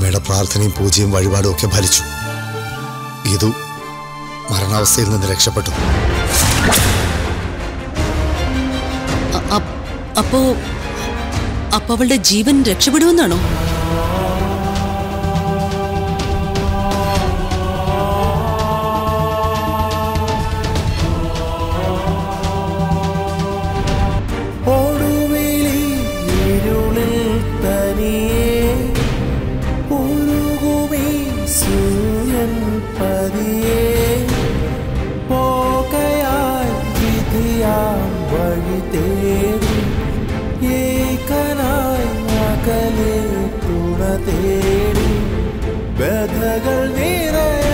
അമ്മയുടെ പ്രാർത്ഥനയും പൂജയും വഴിപാടും ഒക്കെ ഫലിച്ചു ഗീതു മരണാവസ്ഥയിൽ നിന്ന് രക്ഷപ്പെട്ടു അ- അ- അപ്പോ അപ്പൊ അവളുടെ ജീവൻ രക്ഷപ്പെടുമെന്നാണോ ഒടുവിലി ഇരുളിൽ തനിയെ ഉരുകുമീ സൂര്യൻ പതിയെ പോകയായി വിധിയാം വഴി തേടി ഏകനായി അകലെ തുണ തേടി വ്യഥകൾ നിറയെ